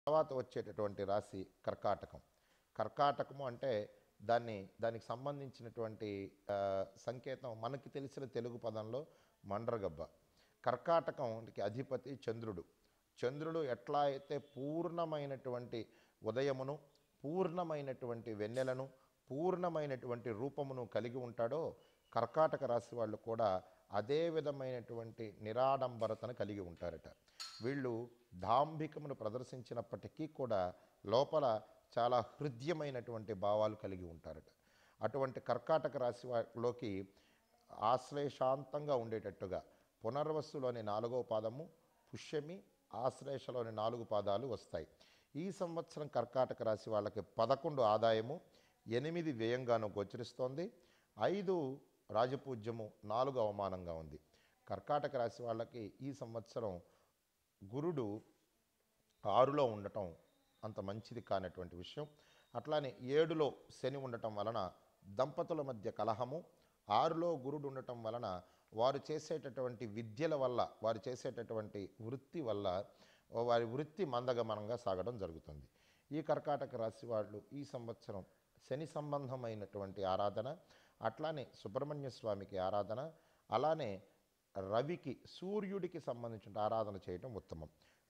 తర్వాత వచ్చేటటువంటి రాశి కర్కాటకం కర్కాటకము అంటే దాన్ని దానికి సంబంధించినటువంటి ఆ, సంకేతం మనకి తెలిసిన తెలుగు పదంలో మండ్రగబ్బ కర్కాటకంకి అధిపతి చంద్రుడు చంద్రుడు ఎట్లా అయితే పూర్ణమైనటువంటి ఉదయమును పూర్ణమైనటువంటి వెన్నెలను పూర్ణమైనటువంటి రూపమును కలిగి ఉంటాడో కర్కాటక రాశి వాళ్ళు కూడా అదే విధమైనటువంటి నిరాడంబరతను కలిగి ఉంటారట వీళ్ళు దాంభికమును ప్రదర్శించినప్పటికీ కూడా లోపల చాలా హృద్యమైనటువంటి భావాలు కలిగి ఉంటారట అటువంటి కర్కాటక రాశి వారిలోకి ఆశ్లేషాంతంగా ఉండేటట్టుగా పునర్వస్సులోని నాలుగో పాదము పుష్యమి ఆశ్లేషలోని నాలుగు పాదాలు వస్తాయి ఈ సంవత్సరం కర్కాటక రాశి వాళ్ళకి పదకొండు ఆదాయము ఎనిమిది వ్యయంగాను గోచరిస్తోంది ఐదు రాజపూజ్యము నాలుగు అవమానంగా ఉంది కర్కాటక రాశి వాళ్ళకి ఈ సంవత్సరం గురుడు ఆరులో ఉండటం అంత మంచిది కానటువంటి విషయం అట్లానే ఏడులో శని ఉండటం వలన దంపతుల మధ్య కలహము ఆరులో గురుడు ఉండటం వలన వారు చేసేటటువంటి విద్యల వల్ల వారు చేసేటటువంటి వృత్తి వల్ల వారి వృత్తి మందగమనంగా సాగడం జరుగుతుంది ఈ కర్కాటక రాశి వాళ్ళు ఈ సంవత్సరం శని సంబంధమైనటువంటి ఆరాధన అట్లానే సుబ్రహ్మణ్య స్వామికి ఆరాధన అలానే రవికి సూర్యుడికి సంబంధించిన ఆరాధన చేయటం ఉత్తమం